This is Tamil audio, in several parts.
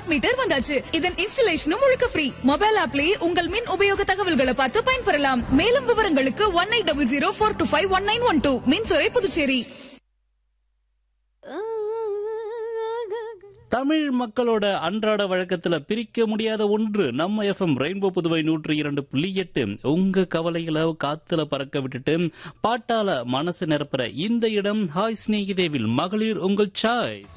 ஸ்மார்ட் மீட்டர் வந்தாச்சு இதன் இன்ஸ்டலேஷனும் முழுக்க ஃப்ரீ மொபைல் ஆப்லயே உங்கள் மின் உபயோக தகவல்களை பார்த்து பயன்பெறலாம் மேலும் விவரங்களுக்கு one eight double zero four two five one nine one two மின்துறை புதுச்சேரி தமிழ் மக்களோட அன்றாட வழக்கத்துல பிரிக்க முடியாத ஒன்று நம்ம எஃப்எம் ரெயின்போ புதுவை நூற்றி இரண்டு புள்ளி எட்டு உங்க கவலைகளை காத்துல பறக்க விட்டுட்டு பாட்டால மனசு நிரப்புற இந்த இடம் ஹாய் ஸ்நேகிதேவில் மகளிர் உங்கள் சாய்ஸ்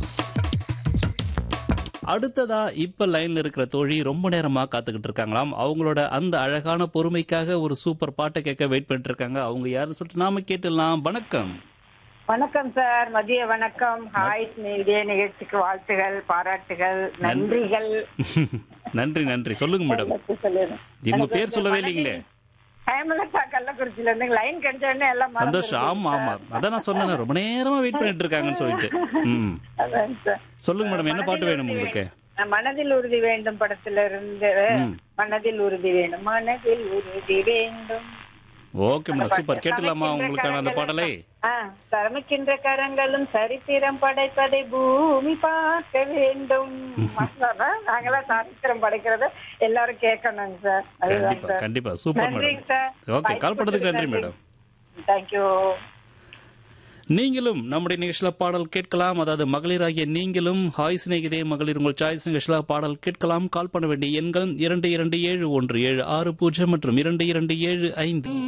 அடுத்ததா இப்ப லைன்ல இருக்கிற தோழி ரொம்ப நேரமா காத்துக்கிட்டு இருக்காங்களாம் அவங்களோட அந்த அழகான பொறுமைக்காக ஒரு சூப்பர் பாட்டை கேட்க வெயிட் பண்ணிட்டு இருக்காங்க அவங்க யாருன்னு சொல்லிட்டு நாம கேட்டுடலாம் வணக்கம் வணக்கம் சார் மதிய வணக்கம் ஹாய் இதே நிகழ்ச்சிக்கு வாழ்த்துகள் பாராட்டுகள் நன்றிகள் நன்றி நன்றி சொல்லுங்க மேடம் சொல்லிடுறேன். இவங்க பேர் சொல்லவே இல்லைங்களே ஹேமலதா கள்ளக்குறிச்சியில இருந்து லைன் கிடைச்ச உடனே எல்லாம் சந்தோஷம் ஆமா ஆமா அதான் நான் சொன்னேன் ரொம்ப நேரமா வெயிட் பண்ணிட்டு இருக்காங்கன்னு சொல்லிட்டு ம் அதான் சார். சொல்லுங்க மேடம் என்ன பாட்டு வேணும் உங்களுக்கு நான் மனதில் உறுதி வேண்டும் படத்துல இருந்து ம். மனதில் உறுதி வேணும் மனதில் உறுதி வேண்டும் ஓகே மேடம் சூப்பர் கேட்டுலாமா உங்களுக்கான அந்த பாடலை ஆ, சமைக்கின்ற கரங்களும் சரித்திரம் படைப்பதை பூமி பார்க்க வேண்டும் அதான் நாங்களாம் சரித்திரம் படைக்கிறத எல்லாரும் கேட்கணும் சார் அதுதான் கண்டிப்பா சார் கண்டிப்பா சூப்பர் நன்றிங்க மேடம் சார் ஓகே கால் பண்ணதுக்கு நன்றி மேடம் தேங்க்யூ நீங்களும் நம்முடைய நிகழ்ச்சியில பாடல் கேட்கலாம் அதாவது மகளிராகிய நீங்களும் ஹாய் சிநேகிதே மகளிர் உங்கள் சாய்ஸ் நிகழ்ச்சியில பாடல் கேட்கலாம் கால் பண்ண வேண்டிய எண்கள் இரண்டு இரண்டு ஏழு ஒன்று ஏழு ஆறு பூஜ்ஜியம் மற்றும் இரண்டு இரண்டு ஏழு ஐந்து